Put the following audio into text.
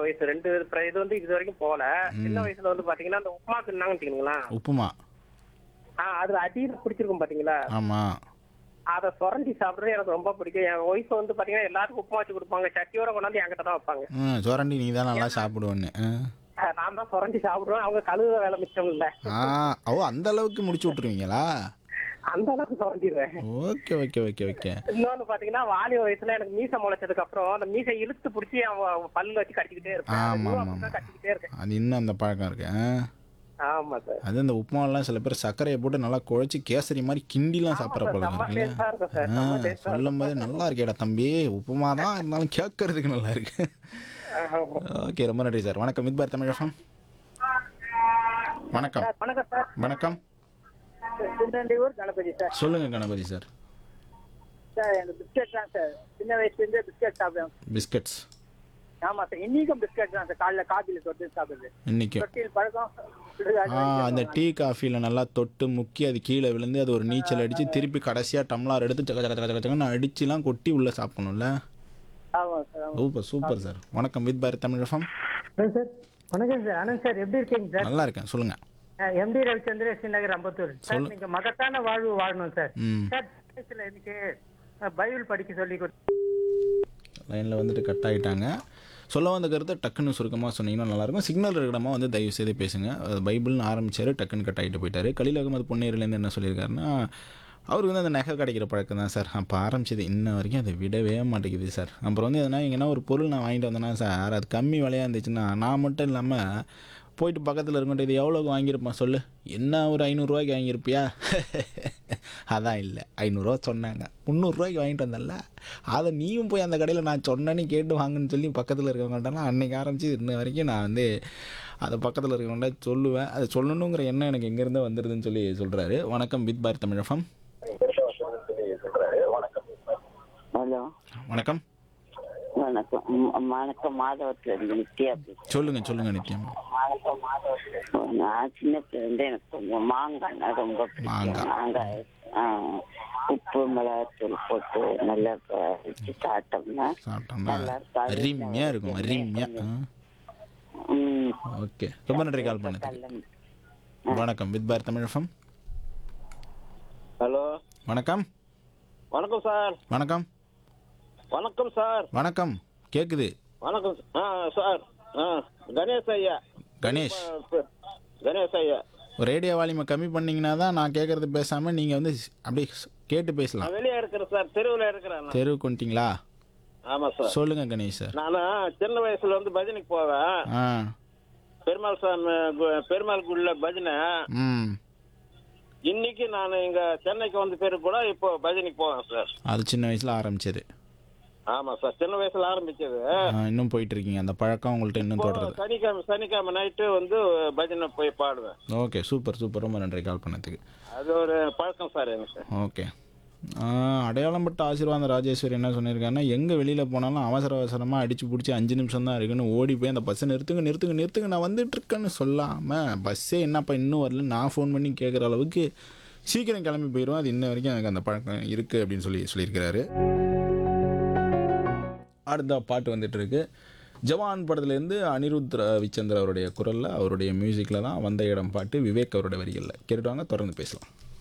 வயசு ரெண்டு பிர- இது வந்து இது வரைக்கும் போகல சின்ன வயசுல வந்து பாத்தீங்கன்னா அந்த உப்புமா தின்னாங்கன்னு வச்சுக்கீங்களா உப்புமா ஆஹ் அதுல அடியில பிடிச்சிருக்கும் பாத்தீங்களா ஆமாம் அதை சுரண்டி சாப்பிடுறது எனக்கு ரொம்ப பிடிக்கும் என் ஒய்ஃப் வந்து பாத்தீங்கன்னா எல்லாத்துக்கும் உப்புமா வச்சு கொடுப்பாங்க சட்டியோட கொண்டாந்து என்கிட்ட தான் வைப்பாங்க ம் சுரண்டி நீ தான் நல்லா சாப்பிடுவேன்னு ஆ. ஆஹ் நான் தான் சுரண்டி சாப்பிடுவேன் அவங்க கழுவ வேலை மிச்சம் இல்ல ஆ ஓ அந்த அளவுக்கு முடிச்சு விட்ருவீங்களா அந்த அளவுக்கு சுரண்டிடுவேன் ஓகே ஓகே ஓகே ஓகே இன்னொன்னு பாத்தீங்கன்னா வாலிப வயசுல எனக்கு மீசை முளைச்சதுக்கு அப்புறம் அந்த மீசை இழுத்து பிடிச்சி அவன் பல்ல வச்சு கட்டிக்கிட்டே இருப்பேன் ஆமா, அதுவும் ஆமா, அப்படிதான் கட்டிக்கிட்டே இருக்கேன் அது இன்னும் அந்த பழக்கம் இருக்கு ஆ. ஆமா சார் அது இந்த உப்புமாவெல்லாம் சில பேர் சர்க்கரையை போட்டு நல்லா குழச்சி கேசரி மாதிரி கிண்டிலாம் சாப்பிட்ற பழக்கம் செம்ம இருக்குல்ல டேஸ்டா இருக்கும் சார் ஆ செம்ம டேஸ்டா சொல்லும் போது நல்லா இருக்கேடா தம்பி உப்புமா தான் இருந்தாலும் கேட்கறதுக்கு நல்லா இருக்கு ஓகே ரொம்ப நன்றி சார் வணக்கம் மித்பார் தமிழகம் வணக்கம் சார் வணக்கம் சார் வணக்கம் திருநெல்வேலூர் கணபதி சார் சொல்லுங்க கணபதி சார் சார் எனக்கு பிஸ்கெட் தான் சார் சின்ன வயசுல இருந்தே பிஸ்கெட் சாப்பிடுவேன் பிஸ்கட்ஸ் ஆமா சார் இன்னைக்கும் பிஸ்கெட் தான் சார் காலைல காபில தொட்டு சாப்பிடுது இன்னைக்கு தொட்டில் பழக்கம் ஆ அந்த டீ காஃபியில் நல்லா தொட்டு முக்கி அது கீழே விழுந்து அது ஒரு நீச்சல் அடித்து திருப்பி கடைசியாக டம்ளார் எடுத்து சக்க சக்க சக்க சக்கன்னு அடிச்சுலாம் கொட்டி உள்ளே சாப்பிடணும்ல ஆமா சார் ஆமா சூப்பர் சூப்பர் சார் வணக்கம் வித் பாரத் தமிழகம் சார் வணக்கம் சார் ஆனந்த் சார் எப்படி இருக்கீங்க சார் நல்லா இருக்கேன் சொல்லுங்கள் எம்டி ரவிச்சந்திர ஸ்ரீநகர் அம்பத்தூர் சார் நீங்க மகத்தான வாழ்வு வாழணும் சார் ம் சார் வயசுல எனக்கு அஹ், பைபிள் படிக்க சொல்லி கொடு லைனில் வந்துட்டு கட் ஆகிட்டாங்க சொல்ல வந்த கருத்தை டக்குன்னு சுருக்கமாக சொன்னீங்கன்னா நல்லாயிருக்கும் சிக்னல் இருக்கிறமா வந்து தயவு செய்து பேசுங்க அது பைபிள்னு ஆரம்பிச்சாரு டக்குன்னு கட் ஆகிட்டு போயிட்டாரு கலில் அகமது பொன்னேரிலேருந்து என்ன சொல்லியிருக்காருன்னா அவருக்கு வந்து அந்த நகை கிடைக்கிற பழக்கம் தான் சார் அப்போ ஆரம்பிச்சது இன்ன வரைக்கும் அதை விடவே மாட்டேங்குது சார் அப்புறம் வந்து எதனா எங்கன்னா ஒரு பொருள் நான் வாங்கிட்டு வந்தேன்னா சார் அது கம்மி விலையாக இருந்துச்சுன்னா நான் மட்டும் இல்லாமல் போயிட்டு பக்கத்தில் இருக்கட்டும் இது எவ்வளோக்கு வாங்கியிருப்பான் சொல்லு என்ன ஒரு ஐநூறுரூவாய்க்கு வாங்கியிருப்பியா அதான் இல்லை ஐநூறுரூவா சொன்னாங்க முந்நூறுரூவாய்க்கு வாங்கிட்டு வந்தேன்ல அதை நீயும் போய் அந்த கடையில் நான் சொன்னேன்னு கேட்டு வாங்குன்னு சொல்லி பக்கத்தில் இருக்கவங்கள்ட்டலாம் அன்னைக்கு ஆரம்பிச்சு இன்ன வரைக்கும் நான் வந்து அதை பக்கத்தில் இருக்கவங்கள்ட்ட சொல்லுவேன் அதை சொல்லணுங்கிற எண்ணம் எனக்கு எங்கேருந்து வந்துடுதுன்னு சொல்லி சொல்கிறாரு வணக்கம் வித் பார் தமிழகம் ஹலோ வணக்கம் வணக்கம் ம், வணக்கம் மாதவத்துல இருந்து நித்யா பேசுறேன். சொல்லுங்கள் சொல்லுங்கள் நித்யம் நான் சின்ன பிள்ளை எனக்கு கொஞ்சம் மாங்காய்னா ரொம்ப பிடிக்கும் மாங்காய். மாங்காய் ஆ, உப்பு மிளகாத்தூள் போட்டு நல்லா ப- வச்சு சாப்பிட்டோம்னா சாப்பிட்டோம்னா நல்லா இருக்கும். அருமையாக இருக்கும் அருமையாக ம், ஓகே ரொம்ப நன்றி கால் பண்ணதுக்கு நல்ல- வணக்கம் வித் பார் தமிழகம் ஹலோ வணக்கம் வணக்கம் சார் வணக்கம் வணக்கம் சார் வணக்கம் கேட்குது வணக்கம் ஆ சார் ஆ கணேஷ் ஐயா கணேஷ் ஆ, ப- கணேஷ் ஐயா ரேடியோ வால்யூமை கம்மி பண்ணீங்கன்னா தான் நான் கேட்குறது பேசாமல் நீங்கள் வந்து அப்படியே கேட்டு பேசலாம் நான் வெளியே இருக்கிறேன் சார் தெருவில் இருக்கிறேன் நான். தெருவுக்கு வந்துட்டீங்களா ஆமா சார் சொல்லுங்கள் கணேஷ் சார் நான் சின்ன வயசுல வந்து பஜனைக்கு போவேன் ஆ பெருமாள் சாமி கு- பெருமாள் குள்ள பஜனை ம் இன்னைக்கு நான் இங்க சென்னைக்கு வந்த பேரு கூட இப்போ பஜனைக்கு போவேன் சார் அது சின்ன வயசில் ஆரம்பிச்சது ஆமா சார் சின்ன வயசுல ஆரம்பிச்சது ஆ, இன்னும் போயிட்டு இருக்கீங்க அந்த பழக்கம் உங்கள்கிட்ட இன்னும் இப்போ தொடருது சனிக்கிழமை சனிக்கிழமை நைட்டு வந்து பஜனை போய் பாடுவேன் ஓகே சூப்பர் சூப்பர் ரொம்ப நன்றி கால் பண்ணதுக்கு அது ஒரு பழக்கம் சார் எனக்கு ஓகே ஆ, அடையாளம் பட்ட ஆசீர்வாதம் ராஜேஸ்வரி என்ன சொல்லியிருக்காருன்னா எங்கே வெளியில் போனாலும் அவசர அவசரமாக அடித்து பிடிச்சி அஞ்சு நிமிஷம் தான் இருக்குன்னு ஓடி போய் அந்த பஸ்ஸை நிறுத்துங்க நிறுத்துங்க நிறுத்துங்க நான் வந்துட்டு இருக்கேன்னு சொல்லாமல் பஸ்ஸே என்னப்பா இன்னும் வரல நான் ஃபோன் பண்ணி கேட்குற அளவுக்கு சீக்கிரம் கிளம்பி போயிடும் அது இன்ன வரைக்கும் எனக்கு அந்த பழக்கம் இருக்குது அப்படின்னு சொல்லி சொல்லியிருக்கிறாரு அடுத்த பாட்டு வந்துட்டு இருக்கு ஜவான் படத்துலேருந்து அனிருத் ரவிச்சந்திர அவருடைய குரலில் அவருடைய மியூசிக்கில் தான் வந்த இடம் பாட்டு விவேக் அவருடைய வரிகளில் கேட்டுட்டு வாங்க தொடர்ந்து பேசலாம்